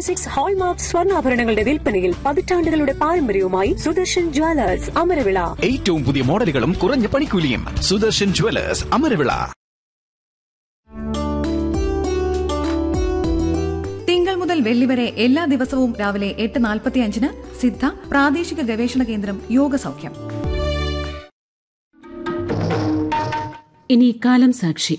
six hallmark സ്വർണ്ണാഭരണങ്ങളുടെ വിൽപ്പനയിൽ പതിറ്റാണ്ടുകളുടെ പാരമ്പര്യവുമായി സുദർശൻ ജ്വല്ലേഴ്സ് അമരവിള ഏറ്റവും പുതിയ മോഡലുകളും കുറഞ്ഞ പണിക്കൂലിയും സുദർശൻ ജുവലേഴ്സ് അമരവിള തിങ്കൾ മുതൽ വെള്ളി വരെ എല്ലാ ദിവസവും രാവിലെ എട്ട് നാൽപ്പത്തി അഞ്ചിന് സിദ്ധ പ്രാദേശിക ഗവേഷണ കേന്ദ്രം യോഗ സൗഖ്യം ഇനി കാലം സാക്ഷി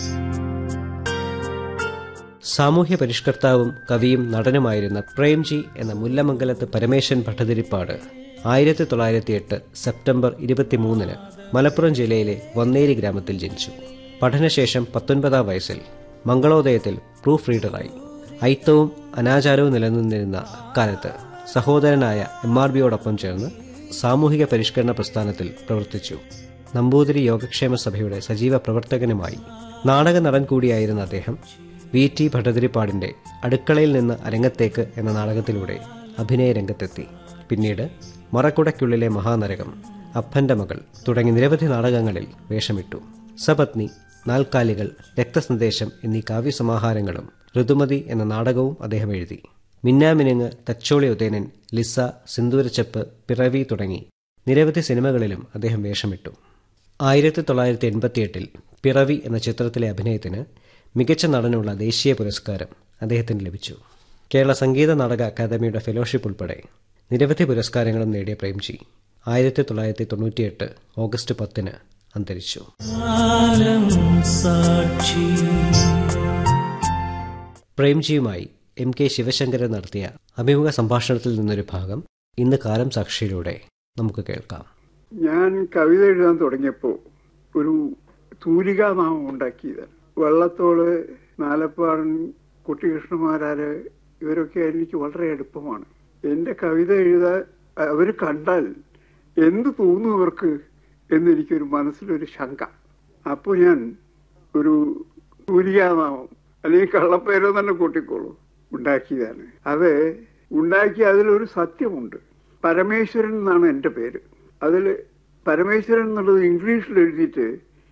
സാമൂഹ്യ പരിഷ്കർത്താവും കവിയും നടനുമായിരുന്ന പ്രേംജി എന്ന മുല്ലമംഗലത്ത് പരമേശ്വരൻ ഭട്ടതിരിപ്പാട് ആയിരത്തി തൊള്ളായിരത്തി എട്ട് സെപ്റ്റംബർ ഇരുപത്തിമൂന്നിന് മലപ്പുറം ജില്ലയിലെ വന്നേരി ഗ്രാമത്തിൽ ജനിച്ചു പഠനശേഷം പത്തൊൻപതാം വയസ്സിൽ മംഗളോദയത്തിൽ പ്രൂഫ് റീഡറായി ഐത്തവും അനാചാരവും നിലനിന്നിരുന്ന അക്കാലത്ത് സഹോദരനായ എം ആർ ബിയോടൊപ്പം ചേർന്ന് സാമൂഹിക പരിഷ്കരണ പ്രസ്ഥാനത്തിൽ പ്രവർത്തിച്ചു നമ്പൂതിരി യോഗക്ഷേമ സഭയുടെ സജീവ പ്രവർത്തകനുമായി നാടക നടൻ കൂടിയായിരുന്ന അദ്ദേഹം വി ടി ഭട്ടതിരിപ്പാടിന്റെ അടുക്കളയിൽ നിന്ന് അരങ്ങത്തേക്ക് എന്ന നാടകത്തിലൂടെ അഭിനയ രംഗത്തെത്തി പിന്നീട് മറക്കുടയ്ക്കുള്ളിലെ മഹാനരകം അപ്പന്റെ മകൾ തുടങ്ങി നിരവധി നാടകങ്ങളിൽ വേഷമിട്ടു സപത്നി നാൽക്കാലികൾ രക്തസന്ദേശം എന്നീ കാവ്യസമാഹാരങ്ങളും ഋതുമതി എന്ന നാടകവും അദ്ദേഹം എഴുതി മിന്നാമിനുങ്ങ് തച്ചോളി ഉദയനൻ ലിസ സിന്ദൂരച്ചപ്പ് പിറവി തുടങ്ങി നിരവധി സിനിമകളിലും അദ്ദേഹം വേഷമിട്ടു ആയിരത്തി തൊള്ളായിരത്തി എൺപത്തിയെട്ടിൽ പിറവി എന്ന ചിത്രത്തിലെ അഭിനയത്തിന് മികച്ച നടനുള്ള ദേശീയ പുരസ്കാരം അദ്ദേഹത്തിന് ലഭിച്ചു കേരള സംഗീത നാടക അക്കാദമിയുടെ ഫെലോഷിപ്പ് ഉൾപ്പെടെ നിരവധി പുരസ്കാരങ്ങളും നേടിയ പ്രേംജി ആയിരത്തി തൊള്ളായിരത്തി തൊണ്ണൂറ്റിയെട്ട് ഓഗസ്റ്റ് പത്തിന് അന്തരിച്ചു പ്രേംജിയുമായി എം കെ ശിവശങ്കരൻ നടത്തിയ അഭിമുഖ സംഭാഷണത്തിൽ നിന്നൊരു ഭാഗം ഇന്ന് കാലം സാക്ഷിയിലൂടെ നമുക്ക് കേൾക്കാം ഞാൻ കവിത എഴുതാൻ തുടങ്ങിയപ്പോൾ ഒരു തൂലികാനാമം ഉണ്ടാക്കിയതാണ് വള്ളത്തോള് നാലപ്പാടൻ കുട്ടികൃഷ്ണമാരാര് ഇവരൊക്കെ എനിക്ക് വളരെ എളുപ്പമാണ് എൻ്റെ കവിത എഴുതാൻ അവർ കണ്ടാൽ എന്ത് തോന്നും അവർക്ക് എന്നെനിക്കൊരു മനസ്സിലൊരു ശങ്ക അപ്പോൾ ഞാൻ ഒരു തൂലികാനാമം അല്ലെങ്കിൽ കള്ളപ്പേരോ തന്നെ കൂട്ടിക്കോളൂ ഉണ്ടാക്കിയതാണ് അത് ഉണ്ടാക്കി അതിലൊരു സത്യമുണ്ട് പരമേശ്വരൻ എന്നാണ് എൻ്റെ പേര് അതിൽ പരമേശ്വരൻ എന്നുള്ളത് ഇംഗ്ലീഷിൽ എഴുതിയിട്ട്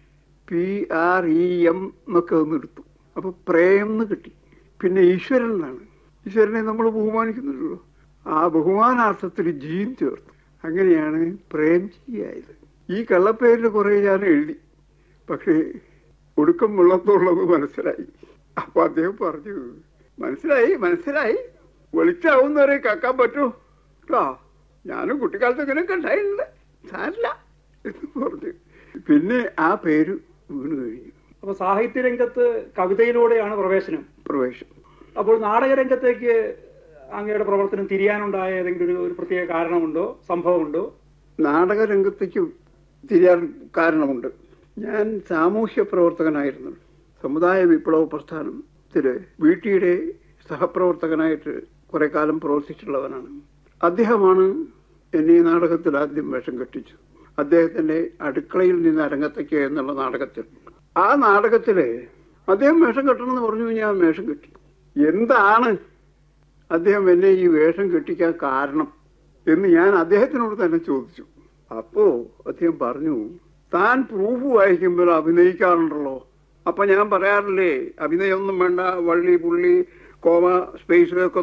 പി ആർ ഇ എം എന്നൊക്കെ ഒന്ന് എടുത്തു അപ്പൊ പ്രേം എന്ന് കിട്ടി പിന്നെ ഈശ്വരൻ എന്നാണ് ഈശ്വരനെ നമ്മൾ ബഹുമാനിക്കുന്നുണ്ടല്ലോ ആ ബഹുമാനാർത്ഥത്തിൽ ജീൻ ചേർത്തു അങ്ങനെയാണ് പ്രേംജി ആയത് ഈ കള്ളപ്പേരിൽ കുറെ ഞാൻ എഴുതി പക്ഷേ ഒടുക്കം വെള്ളത്തുള്ളത് മനസ്സിലായി അപ്പൊ അദ്ദേഹം പറഞ്ഞു മനസ്സിലായി മനസ്സിലായി വെളിച്ചാവുന്നവരെ കക്കാൻ പറ്റൂ കേട്ടോ ഞാനും കുട്ടിക്കാലത്ത് ഇങ്ങനെ ഉണ്ടായിട്ടുണ്ട് സാരില്ല എന്ന് പറഞ്ഞു പിന്നെ ആ പേര് വീണ് കഴിഞ്ഞു അപ്പൊ സാഹിത്യ രംഗത്ത് കവിതയിലൂടെയാണ് പ്രവേശനം പ്രവേശം അപ്പോൾ നാടകരംഗത്തേക്ക് അങ്ങയുടെ പ്രവർത്തനം തിരിയാനുണ്ടായ ഏതെങ്കിലും ഒരു ഒരു പ്രത്യേക കാരണമുണ്ടോ സംഭവമുണ്ടോ നാടകരംഗത്തേക്ക് തിരിയാൻ കാരണമുണ്ട് ഞാൻ സാമൂഹ്യ പ്രവർത്തകനായിരുന്നു സമുദായ വിപ്ലവ പ്രസ്ഥാനത്തില് വീട്ടിയുടെ സഹപ്രവർത്തകനായിട്ട് കുറെ കാലം പ്രവർത്തിച്ചിട്ടുള്ളവനാണ് അദ്ദേഹമാണ് എന്നെ ഈ നാടകത്തിൽ ആദ്യം വേഷം കെട്ടിച്ചു അദ്ദേഹത്തിന്റെ അടുക്കളയിൽ നിന്ന് അരങ്ങത്തേക്ക് എന്നുള്ള നാടകത്തിൽ ആ നാടകത്തില് അദ്ദേഹം വേഷം കെട്ടണമെന്ന് പറഞ്ഞു ഞാൻ വേഷം കെട്ടി എന്താണ് അദ്ദേഹം എന്നെ ഈ വേഷം കെട്ടിക്കാൻ കാരണം എന്ന് ഞാൻ അദ്ദേഹത്തിനോട് തന്നെ ചോദിച്ചു അപ്പോ അദ്ദേഹം പറഞ്ഞു താൻ പ്രൂഫ് വായിക്കുമ്പോൾ അഭിനയിക്കാറുണ്ടല്ലോ അപ്പൊ ഞാൻ പറയാറില്ലേ അഭിനയൊന്നും വേണ്ട വള്ളി പുള്ളി കോമ സ്പേസ് ഒക്കെ